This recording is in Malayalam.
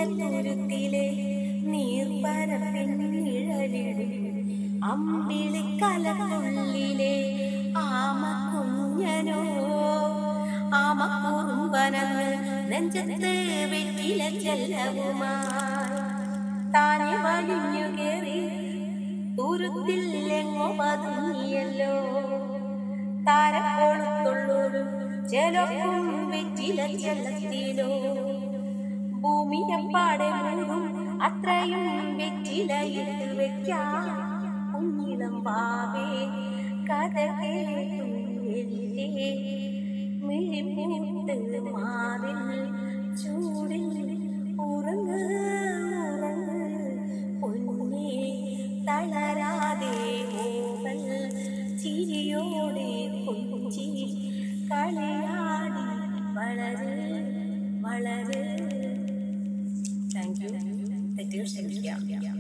മുല്ലത്തുരുത്തിലെ നീർപ്പരപ്പിൻ നിഴലിടും അമ്പിളിക്കലക്കുള്ളിലെ ആമക്കുഞ്ഞനോ ആമക്കുറുമ്പനന്ന് നെഞ്ചത്ത് വെറ്റില ചെല്ലവുമായി താനെ വലിഞ്ഞു കേറി തുരുത്തില്ലെങ്ങോ പതുങ്ങിയല്ലോ താരക്കോളത്തുള്ളൊരു ജലക്കും വെറ്റില ചെല്ലത്തിലോ ഭൂമിയെപ്പാടെ മൂടും അത്രയും വെറ്റിലയിട്ട് വെക്കാം കുഞ്ഞിളം വാവേ കഥ കേട്ടില്ലേ മിഴിപ്പൂട്ട് മാറിൽ ചൂടിൽ ഉറങ്ങ് ഉറങ്ങ് പൊന്നേ തളരാതെ ഓവൽ ചിരിയോടെ കൊഞ്ചി കളിയാടി വളര് വളര് താങ്ക് യു തെറ്റുകൾ ക്ഷമിക്കാം